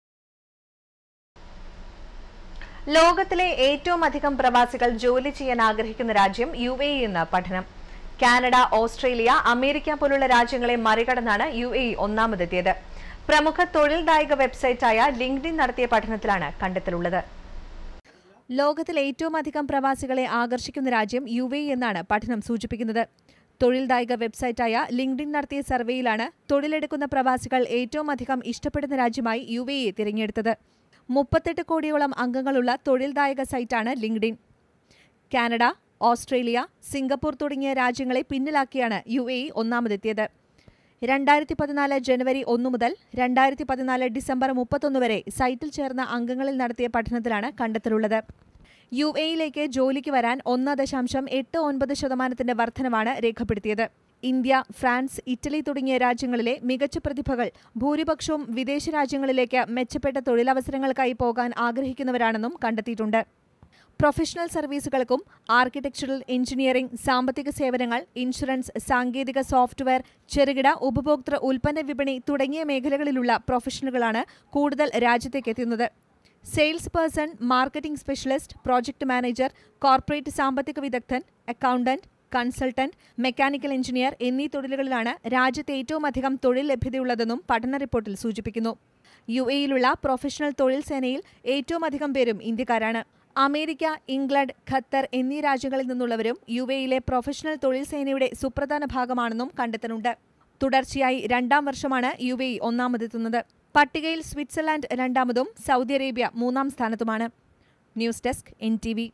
[SPEAKER 1] ലോകത്തിലെ ഏറ്റവും അധികം പ്രവാസികൾ ജോലി ചെയ്യാൻ ആഗ്രഹിക്കുന്ന രാജ്യം യു എ ഇ എന്ന പഠനം കാനഡ ഓസ്ട്രേലിയ അമേരിക്ക പോലുള്ള രാജ്യങ്ങളെ മറികടന്നാണ് യു എ ഇ ഒന്നാമതെത്തിയത് പ്രമുഖ തൊഴിൽദായക വെബ്സൈറ്റായ ലിങ്ക്ഡിൻ നടത്തിയ പഠനത്തിലാണ് കണ്ടെത്തലുള്ളത്
[SPEAKER 2] ലോകത്തിൽ ഏറ്റവും അധികം പ്രവാസികളെ ആകർഷിക്കുന്ന രാജ്യം യു എ എന്നാണ് പഠനം സൂചിപ്പിക്കുന്നത് തൊഴിൽദായക വെബ്സൈറ്റായ ലിങ്ക്ഡിൻ നടത്തിയ സർവേയിലാണ് തൊഴിലെടുക്കുന്ന പ്രവാസികൾ ഏറ്റവും അധികം ഇഷ്ടപ്പെടുന്ന രാജ്യമായി യു എ തിരഞ്ഞെടുത്തത് മുപ്പത്തെട്ട് കോടിയോളം അംഗങ്ങളുള്ള തൊഴിൽദായക സൈറ്റാണ് ലിങ്ക്ഡിൻ കാനഡ ഓസ്ട്രേലിയ സിംഗപ്പൂർ തുടങ്ങിയ രാജ്യങ്ങളെ പിന്നിലാക്കിയാണ് യു എ ഒന്നാമതെത്തിയത് രണ്ടായിരത്തി പതിനാല് ജനുവരി ഒന്നു മുതൽ രണ്ടായിരത്തി പതിനാല് ഡിസംബർ മുപ്പത്തൊന്ന് വരെ സൈറ്റിൽ ചേർന്ന അംഗങ്ങളിൽ നടത്തിയ പഠനത്തിലാണ് കണ്ടെത്തലുള്ളത് യു എയിലേക്ക് ജോലിക്ക് വരാൻ ഒന്ന് ദശാംശം എട്ട് ഒൻപത് ശതമാനത്തിന്റെ വർധനവാണ് രേഖപ്പെടുത്തിയത് ഇന്ത്യ ഫ്രാൻസ് ഇറ്റലി തുടങ്ങിയ രാജ്യങ്ങളിലെ മികച്ച പ്രതിഭകൾ ഭൂരിപക്ഷവും വിദേശ രാജ്യങ്ങളിലേക്ക് മെച്ചപ്പെട്ട തൊഴിലവസരങ്ങൾക്കായി പോകാൻ ആഗ്രഹിക്കുന്നവരാണെന്നും കണ്ടെത്തിയിട്ടുണ്ട് പ്രൊഫഷണൽ സർവീസുകൾക്കും ആർക്കിടെക്ചറൽ എഞ്ചിനീയറിംഗ് സാമ്പത്തിക സേവനങ്ങൾ ഇൻഷുറൻസ് സാങ്കേതിക സോഫ്റ്റ്വെയർ ചെറുകിട ഉപഭോക്തൃ ഉൽപ്പന്ന വിപണി തുടങ്ങിയ മേഖലകളിലുള്ള പ്രൊഫഷണലുകളാണ് കൂടുതൽ രാജ്യത്തേക്ക് എത്തുന്നത് sales person marketing specialist project manager corporate സാമ്പത്തിക വിദഗ്ധൻ അക്കൗണ്ടന്റ് കൺസൾട്ടന്റ് മെക്കാനിക്കൽ എഞ്ചിനീയർ എന്നീ തൊഴിലുകളിലാണ് രാജ്യത്ത് ഏറ്റവും അധികം തൊഴിൽ ലഭ്യതയുള്ളതെന്നും പഠന റിപ്പോർട്ടിൽ സൂചിപ്പിക്കുന്നു യു എയിലുള്ള പ്രൊഫഷണൽ തൊഴിൽ സേനയിൽ ഏറ്റവും അധികം പേരും ഇന്ത്യക്കാരാണ് അമേരിക്ക ഇംഗ്ലണ്ട് ഖത്തർ എന്നീ രാജ്യങ്ങളിൽ നിന്നുള്ളവരും യു എയിലെ പ്രൊഫഷണൽ തൊഴിൽ സേനയുടെ സുപ്രധാന ഭാഗമാണെന്നും കണ്ടെത്തലുണ്ട് തുടർച്ചയായി രണ്ടാം വർഷമാണ് യു എ ഒന്നാമതെത്തുന്നത് പട്ടികയിൽ സ്വിറ്റ്സർലാൻഡ് രണ്ടാമതും സൗദി അറേബ്യ മൂന്നാം സ്ഥാനത്തുമാണ് news desk N T V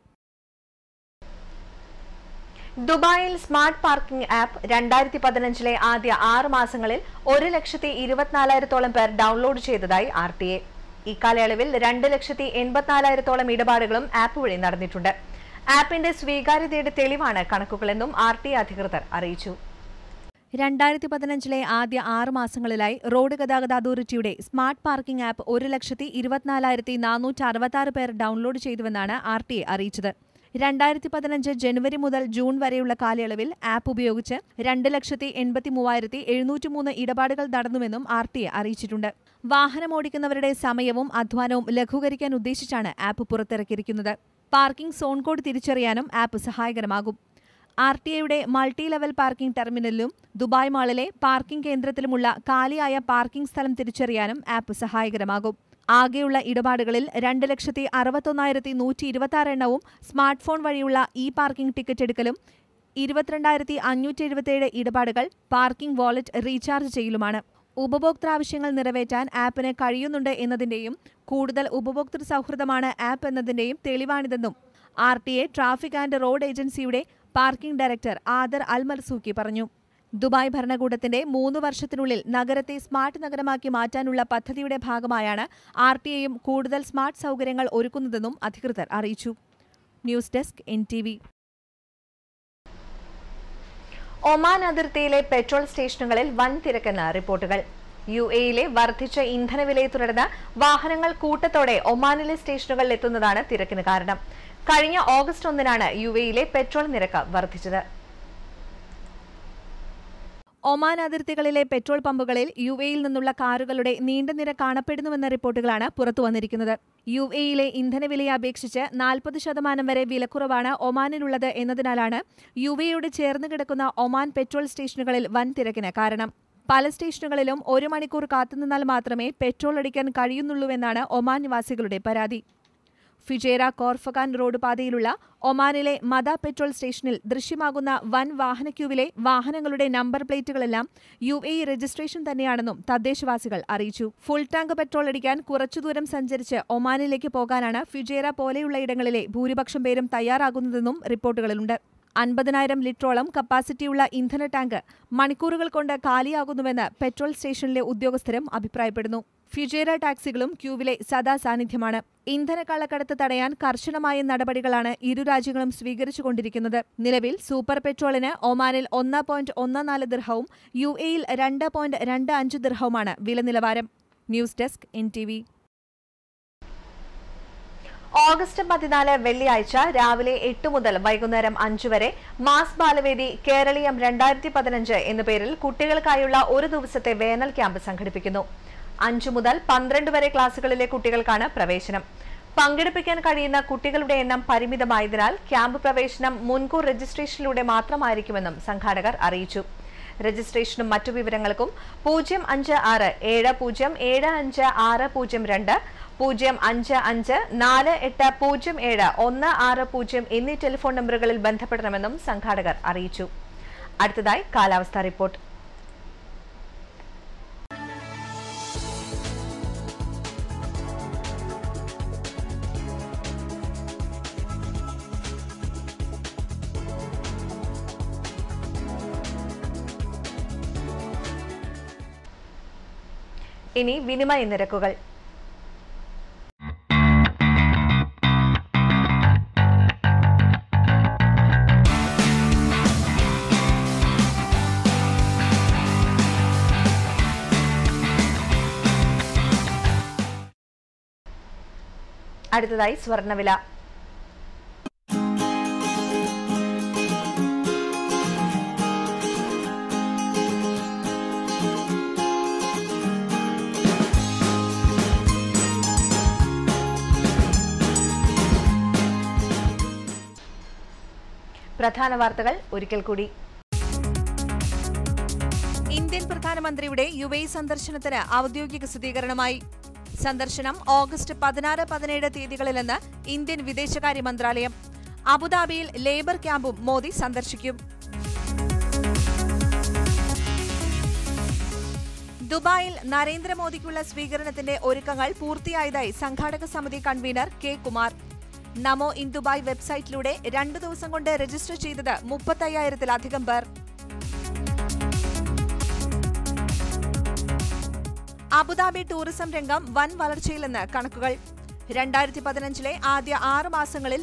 [SPEAKER 1] ദുബായിൽ സ്മാർട്ട് പാർക്കിംഗ് ആപ്പ് രണ്ടായിരത്തി പതിനഞ്ചിലെ ആദ്യ ആറ് മാസങ്ങളിൽ ഒരു ലക്ഷത്തി ഇരുപത്തിനാലായിരത്തോളം പേർ ഡൗൺലോഡ് ചെയ്തതായി ആർ ടി എ ഇക്കാലയളവിൽ രണ്ട് ലക്ഷത്തി എൺപത്തിനാലായിരത്തോളം ഇടപാടുകളും ആപ്പ് വഴി നടന്നിട്ടുണ്ട് ആപ്പിന്റെ സ്വീകാര്യതയുടെ തെളിവാണ് കണക്കുകളെന്നും ആർ ടി എ അധികൃതർ അറിയിച്ചു
[SPEAKER 2] രണ്ടായിരത്തി പതിനഞ്ചിലെ ആദ്യ ആറ് മാസങ്ങളിലായി റോഡ് ഗതാഗത അതോറിറ്റിയുടെ സ്മാർട്ട് പാർക്കിംഗ് ആപ്പ് ഒരു ലക്ഷത്തി ഇരുപത്തിനാലായിരത്തി നാനൂറ്റി അറുപത്തി പേർ ഡൗൺലോഡ് ചെയ്തുവെന്നാണ് ആർ ടി എ അറിയിച്ചത് രണ്ടായിരത്തി പതിനഞ്ച് ജനുവരി മുതൽ ജൂൺ വരെയുള്ള കാലയളവിൽ ആപ്പ് ഉപയോഗിച്ച് രണ്ട് ലക്ഷത്തി എൺപത്തി മൂവായിരത്തി എഴുന്നൂറ്റി മൂന്ന് ഇടപാടുകൾ നടന്നുവെന്നും ആർ ടി എ അറിയിച്ചിട്ടുണ്ട് വാഹനമോടിക്കുന്നവരുടെ സമയവും അധ്വാനവും ലഘൂകരിക്കാൻ ഉദ്ദേശിച്ചാണ് ആപ്പ് പുറത്തിറക്കിയിരിക്കുന്നത് പാർക്കിംഗ് സോൺ കോഡ് തിരിച്ചറിയാനും ആപ്പ് സഹായകരമാകും ആർ ടി ഐയുടെ മൾട്ടി ലെവൽ പാർക്കിംഗ് ടെർമിനലിലും ദുബായ് മാളിലെ പാർക്കിംഗ് കേന്ദ്രത്തിലുമുള്ള കാലിയായ പാർക്കിംഗ് സ്ഥലം തിരിച്ചറിയാനും ആപ്പ് സഹായകരമാകും ആകെയുള്ള ഇടപാടുകളിൽ രണ്ട് ലക്ഷത്തി അറുപത്തൊന്നായിരത്തി നൂറ്റി ഇരുപത്തി എണ്ണവും സ്മാർട്ട് ഫോൺ വഴിയുള്ള ഇ പാർക്കിംഗ് ടിക്കറ്റ് എടുക്കലും ഇരുപത്തിരണ്ടായിരത്തി അഞ്ഞൂറ്റി എഴുപത്തിയേഴ് ഇടപാടുകൾ പാർക്കിംഗ് വാലറ്റ് റീചാർജ് ചെയ്യലുമാണ് ഉപഭോക്തൃ ആവശ്യങ്ങൾ നിറവേറ്റാൻ ആപ്പിന് കഴിയുന്നുണ്ട് എന്നതിന്റെയും കൂടുതൽ ഉപഭോക്തൃ സൗഹൃദമാണ് ആപ്പ് എന്നതിന്റെയും തെളിവാണിതെന്നും R T A traffic and road ഏജൻസിയുടെ parking director Adel Al Marzouqi പറഞ്ഞു ദുബായ് ഭരണകൂടത്തിന്റെ മൂന്ന് വർഷത്തിനുള്ളിൽ നഗരത്തെ സ്മാർട്ട് നഗരമാക്കി മാറ്റാനുള്ള പദ്ധതിയുടെ ഭാഗമായാണ് ആർ ടി എയും കൂടുതൽ സ്മാർട്ട് സൗകര്യങ്ങൾ ഒരുക്കുന്നതെന്നും അധികൃതർ അറിയിച്ചു news desk N T V
[SPEAKER 1] Oman അതിർത്തിയിലെ പെട്രോൾ സ്റ്റേഷനുകളിൽ വൻ തിരക്കെന്ന് റിപ്പോർട്ടുകൾ യു എയിലെ വർദ്ധിച്ച ഇന്ധനവിലയെ തുടർന്ന് വാഹനങ്ങൾ കൂട്ടത്തോടെ ഒമാനിലെ സ്റ്റേഷനുകളിൽ എത്തുന്നതാണ് തിരക്കിന് കാരണം കഴിഞ്ഞ ഓഗസ്റ്റ് ഒന്നിനാണ് യു എയിലെ പെട്രോൾ നിരക്ക് വർദ്ധിച്ചത്
[SPEAKER 2] ഒമാൻ അതിർത്തികളിലെ പെട്രോൾ പമ്പുകളിൽ യു എയിൽ നിന്നുള്ള കാറുകളുടെ നീണ്ട നിര കാണപ്പെടുന്നുവെന്ന റിപ്പോർട്ടുകളാണ് പുറത്തുവന്നിരിക്കുന്നത് യു എയിലെ ഇന്ധനവിലയെ അപേക്ഷിച്ച് നാൽപ്പത് ശതമാനം വരെ വിലക്കുറവാണ് ഒമാനിലുള്ളത് എന്നതിനാലാണ് യു എയോട് ചേർന്ന് കിടക്കുന്ന ഒമാൻ പെട്രോൾ സ്റ്റേഷനുകളിൽ വൻ തിരക്കിന് കാരണം പല സ്റ്റേഷനുകളിലും ഒരു മണിക്കൂർ കാത്തുനിന്നാൽ മാത്രമേ പെട്രോൾ അടിക്കാൻ കഴിയുന്നുള്ളൂവെന്നാണ് ഒമാൻ നിവാസികളുടെ പരാതി ഫിജേറ കോർഫഖാൻ റോഡ് പാതയിലുള്ള ഒമാനിലെ മദ പെട്രോൾ സ്റ്റേഷനിൽ ദൃശ്യമാകുന്ന വൻ വാഹനക്യൂവിലെ വാഹനങ്ങളുടെ നമ്പർ പ്ലേറ്റുകളെല്ലാം യു എ രജിസ്ട്രേഷൻ തന്നെയാണെന്നും തദ്ദേശവാസികൾ അറിയിച്ചു ഫുൾ ടാങ്ക് പെട്രോൾ അടിക്കാൻ കുറച്ചു ദൂരം സഞ്ചരിച്ച് ഒമാനിലേക്ക് പോകാനാണ് ഫിജേറ പോലെയുള്ള ഇടങ്ങളിലെ ഭൂരിപക്ഷം പേരും തയ്യാറാകുന്നതെന്നും റിപ്പോർട്ടുകളുണ്ട് അൻപതിനായിരം ലിറ്ററോളം കപ്പാസിറ്റിയുള്ള ഇന്ധന ടാങ്ക് മണിക്കൂറുകൾ കൊണ്ട് കാലിയാകുന്നുവെന്ന് പെട്രോൾ സ്റ്റേഷനിലെ ഉദ്യോഗസ്ഥരും അഭിപ്രായപ്പെടുന്നു ഫിജേറ ടാക്സികളും ക്യൂവിലെ സദാ സാന്നിധ്യമാണ് ഇന്ധന കള്ളക്കടത്ത് തടയാൻ കർശനമായ നടപടികളാണ് ഇരു രാജ്യങ്ങളും സ്വീകരിച്ചുകൊണ്ടിരിക്കുന്നത് നിലവിൽ സൂപ്പർ പെട്രോളിന് ഒമാനിൽ ഒന്ന് പോയിന്റ് ഒന്ന് നാല് ദിർഹവും യു എയിൽ രണ്ട് പോയിന്റ് രണ്ട് അഞ്ച് ദിർഹവുമാണ് വില നിലവാരം news desk N T V
[SPEAKER 1] August പതിനാല് വെള്ളിയാഴ്ച രാവിലെ എട്ട് മുതൽ വൈകുന്നേരം അഞ്ചു വരെ മാസ് ബാലവേദി കേരളീയം രണ്ടായിരത്തി പതിനഞ്ച് എന്ന പേരിൽ കുട്ടികൾക്കായുള്ള ഒരു ദിവസത്തെ വേനൽ ക്യാമ്പ് സംഘടിപ്പിക്കുന്നു അഞ്ചു മുതൽ പന്ത്രണ്ട് വരെ ക്ലാസുകളിലെ കുട്ടികൾക്കാണ് പ്രവേശനം പങ്കെടുപ്പിക്കാൻ കഴിയുന്ന കുട്ടികളുടെ എണ്ണം പരിമിതമായതിനാൽ ക്യാമ്പ് പ്രവേശനം മുൻകൂർ രജിസ്ട്രേഷനിലൂടെ മാത്രമായിരിക്കുമെന്നും സംഘാടകർ അറിയിച്ചു രജിസ്ട്രേഷനും മറ്റു വിവരങ്ങൾക്കും പൂജ്യം അഞ്ച് ആറ് ഏഴ് പൂജ്യം ഏഴ് അഞ്ച് ആറ് പൂജ്യം രണ്ട് പൂജ്യം അഞ്ച് അഞ്ച് നാല് എട്ട് പൂജ്യം ഏഴ് ഒന്ന് ആറ് പൂജ്യം എന്നീ ടെലിഫോൺ നമ്പറുകളിൽ ബന്ധപ്പെടണമെന്നും സംഘാടകർ അറിയിച്ചു അടുത്തതായി കാലാവസ്ഥാ റിപ്പോർട്ട് ഇനി വിനിമയ നിരക്കുകൾ അടുത്തതായി സ്വർണ്ണവില പ്രധാന വാർത്തകൾ ഒരിക്കൽ കൂടി
[SPEAKER 2] ഇന്ത്യൻ പ്രധാനമന്ത്രിയുടെ യു എ സന്ദർശനത്തിന് ഔദ്യോഗിക സ്ഥിരീകരണമായി സന്ദർശനം ഓഗസ്റ്റ് പതിനാറ് പതിനേഴ് തീയതികളിലെന്ന് ഇന്ത്യൻ വിദേശകാര്യ മന്ത്രാലയം അബുദാബിയിൽ ലേബർ ക്യാമ്പും മോദി സന്ദർശിക്കും ദുബായിൽ നരേന്ദ്രമോദിക്കുള്ള സ്വീകരണത്തിന്റെ ഒരുക്കങ്ങൾ പൂർത്തിയായതായി സംഘാടക സമിതി convener K Kumar Namo in Dubai വെബ്സൈറ്റിലൂടെ രണ്ടു ദിവസം കൊണ്ട് രജിസ്റ്റർ ചെയ്തത് മുപ്പത്തയ്യായിരത്തിലധികം പേർ അബുദാബി ടൂറിസം രംഗം വൻ വളർച്ചയിലെന്ന് കണക്കുകൾ രണ്ടായിരത്തി പതിനഞ്ചിലെ ആദ്യ ആറ് മാസങ്ങളിൽ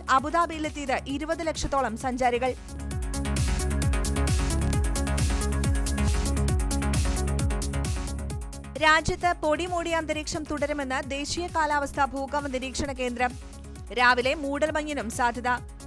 [SPEAKER 2] അബുദാബിയിലെത്തിയത് ഇരുപത് ലക്ഷത്തോളം സഞ്ചാരികൾ രാജ്യത്ത് പൊടിമൂടിയ അന്തരീക്ഷം തുടരുമെന്ന് ദേശീയ കാലാവസ്ഥാ ഭൂകമ്പ നിരീക്ഷണ കേന്ദ്രം രാവിലെ മൂടൽമഞ്ഞിനും സാധ്യത